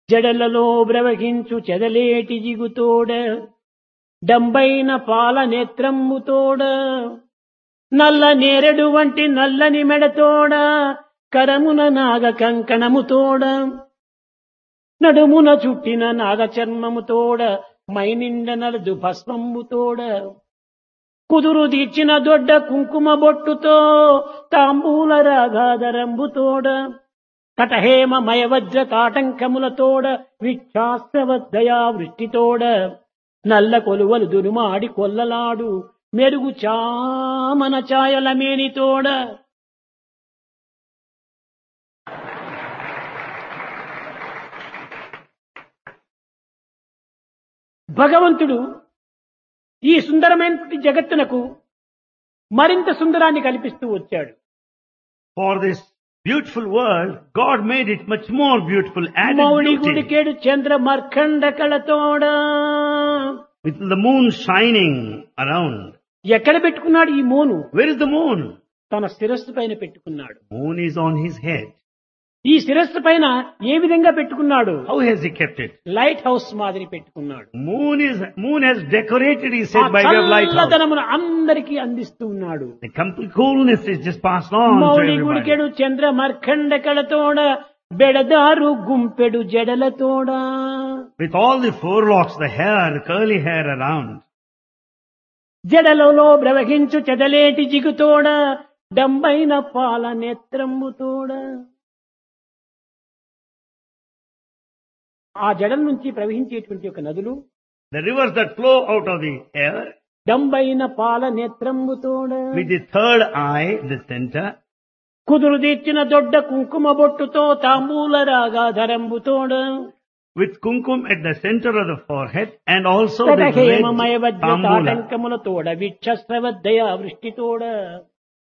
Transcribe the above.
జడలలో బ్రవహించు చెదలేటి జిగుతోడ డంబైన పాల నేత్రమ్ముతోడ నల్ల నేరెడు వంటి నల్లని మెడతోడ కరమున నాగ కంకణముతోడ నడుమున చుట్టిన నాగ చర్మముతోడ మైనిండ నలదు భస్మంబుతోడ కుదురు తీర్చిన దొడ్డ కుంకుమ బొట్టుతో తాంబూల రాగాధరంబుతోడ కటహేమ మయవజ్ర కాటంకములతోడ విక్షాస్త్రవద్దయా వృష్టితోడ నల్ల కొలువలు దురుమాడి కొల్లలాడు మెరుగు చామన ఛాయల మేనితోడ భగవంతుడు ఈ సుందరమైన జగత్తునకు మరింత సుందరాన్ని కల్పిస్తూ వచ్చాడు For this beautiful world, God made it much more beautiful, added Mouli beauty. గుడికేడు Chandra మర్కండ కళతోడ With the moon shining around. ఎక్కడ పెట్టుకున్నాడు ఈ మోను Where is the moon? తన శిరస్సు పైన పెట్టుకున్నాడు Moon is on his head. ఈ శిరస్సు పైన ఏ విధంగా పెట్టుకున్నాడు How has he kept it? Lighthouse మాదిరి పెట్టుకున్నాడు Moon is, moon has decorated, he ఆ said, by way of lighthouse. చల్లదనమును అందరికీ అందిస్తూ ఉన్నాడు The complete coolness is just passed on to Mouli everybody. గుడికెడు Chandra మర్కండ కళతోడ బెడదారు గుంపెడు జడలతోడ With all the forelocks, the hair, the curly hair around. జడలలో ప్రవహించు చెదలేటి జిగుతోడ డంబైన పాల నేత్రమ్ముతోడ ఆ జడల నుంచి ప్రవహించేటువంటి ఒక నదులు The rivers that flow out of the hair, డంబైన పాల నేత్రమ్ముతోడ with the third eye, the center, కుదురు తీర్చిన దొడ్డ కుంకుమ బొట్టుతో తాంబూల రాగా ధరంబుతోడ with kumkum at the center of the forehead, and also the తటహేమమయ red వజ్ర tambula. తాటంకములతోడ విక్షస్రవద్దయ వృష్టితోడ